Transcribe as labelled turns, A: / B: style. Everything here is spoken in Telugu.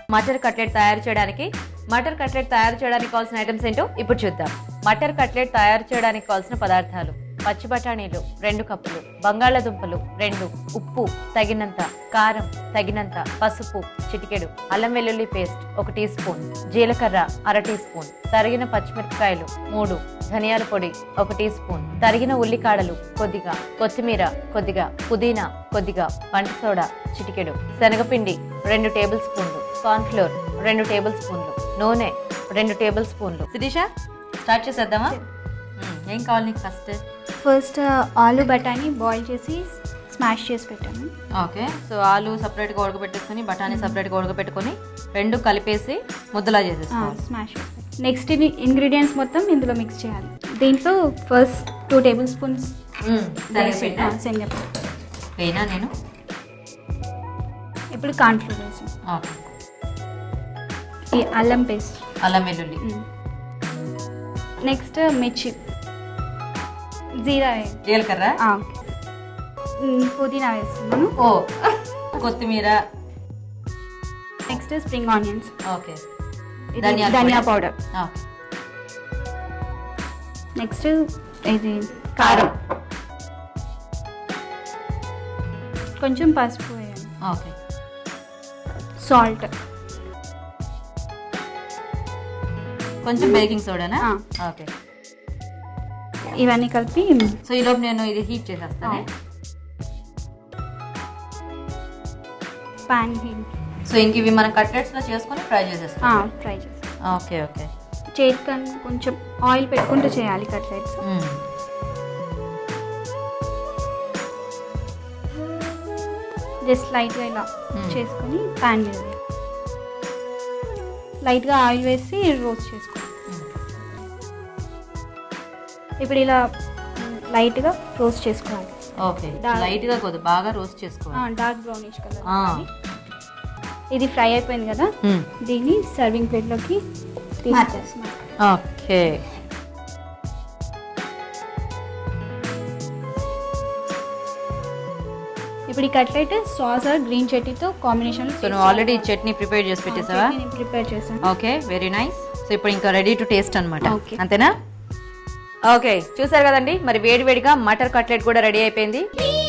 A: మటర్ కట్లెట్ తయారు చేయడానికి మటర్ కట్లెట్ తయారు చేయడానికి కావాల్సిన ఐటమ్స్ ఏంటో ఇప్పుడు చూద్దాం మటర్ కట్లెట్ తయారు చేయడానికి కావాల్సిన పదార్థాలు పచ్చి బఠానీలు రెండు కప్పులు బంగాళాదుంపలు రెండు ఉప్పు తగినంత కారం తగినంత పసుపు చిటికెడు అల్లం వెల్లుల్లి పేస్ట్ ఒక టీ స్పూన్ జీలకర్ర అర టీ స్పూన్ తరిగిన పచ్చిమిరపకాయలు మూడు ధనియాల పొడి ఒక టీ స్పూన్ తరిగిన ఉల్లికాడలు కొద్దిగా కొత్తిమీర కొద్దిగా పుదీనా కొద్దిగా వంట సోడా చిటికెడు శనగపిండి రెండు టేబుల్ స్పూన్లు కార్న్ఫ్లోర్ రెండు టేబుల్ స్పూన్లు నూనె రెండు టేబుల్ స్పూన్లు శిరీష స్టార్ట్ చేసేద్దామా మ్మ్. ఏం కావాలి నీకు ఫస్ట్
B: ఫస్ట్ ఆలు బఠానీ బాయిల్ చేసి స్మాష్ చేసి పెట్టాను
A: ఓకే సో ఆలు సపరేట్గా ఉడకబెట్టేసుకొని బఠానీ సపరేట్గా ఉడకబెట్టుకొని రెండు కలిపేసి ముద్దలా చేసేసుకోవాలి
B: స్మాష్ నెక్స్ట్ ఇది ఇంగ్రీడియంట్స్ మొత్తం ఇందులో మిక్స్ చేయాలి దీంట్లో ఫస్ట్ టూ టేబుల్ స్పూన్స్
A: శనగపిండి
B: శనగపిండి
A: వేయనా నేను
B: ఇప్పుడు కార్న్ఫ్లోర్ వేసాం
A: ఓకే
B: ఈ అల్లం పేస్ట్
A: అల్లం వెల్లుల్లి
B: నెక్స్ట్ మిర్చి జీరా వే-
A: జీలకర్ర
B: ఆ, ఓకే. మ్, పుదీనా వేస్తున్నాను
A: ఓ కొత్తిమీర
B: నెక్స్ట్ స్ప్రింగ్ ఆనియన్స్
A: ఓకే
B: ఇది
A: ధనియాల
B: ధనియా
A: పొడి.
B: పౌడర్
A: ఓకే
B: నెక్స్ట్ ఇది కారం కొంచెం పసుపు వేయాలి
A: ఓకే
B: సాల్ట్
A: కొంచెం బేకింగ్ సోడానా
B: ఆ.
A: ఓకే
B: ఇవన్నీ కలిపి
A: సో ఈలోపు నేను ఇది హీట్ చేసేస్తాను
B: పాన్ హీట్
A: సో ఇంక ఇవి మనం కట్లెట్స్ లో చేసుకొని ఫ్రై చేసేస్తాం
B: ఫ్రై చేస్తాం
A: ఓకే ఓకే
B: చేతికని కొంచెం ఆయిల్ పెట్టుకుంటూ చేయాలి కట్లెట్స్ జస్ట్ లైట్గా ఇలా
A: Hmm.
B: చేసుకొని ప్యాన్ మీద వేయాలి. లైట్గా ఆయిల్ వేసి రోస్ట్ చేసుకోవాలి ఇప్పుడు ఇలా లైట్గా రోస్ట్ చేసుకోవాలి
A: ఓకే
B: దా-
A: లైట్ గా కొద్ది బాగా రోస్ట్ చేసుకోవాలి
B: డార్క్ బ్రౌనిష్ కలర్
A: ఆ.
B: ఇది ఫ్రై అయిపోయింది కదా దీన్ని సర్వింగ్ ప్లేట్లోకి తీసుకొస్తున్నాం
A: ఓకే
B: ఇప్పుడు ఈ కట్లెట్ సాస్ గ్రీన్ చట్నీతో కాంబినేషన్
A: సో నువ్వు ఆల్రెడీ చట్నీ ప్రిపేర్ చేసి పెట్టేసావా
B: ప్రిపేర్ చేశాను
A: ఓకే వెరీ నైస్ సో ఇప్పుడు ఇంకా రెడీ టు టేస్ట్ అనమాట
B: Okay.
A: అంతేనా ఓకే చూసారు కదండి మరి వేడి వేడిగా మటర్ కట్లెట్ కూడా రెడీ అయిపోయింది
C: మీ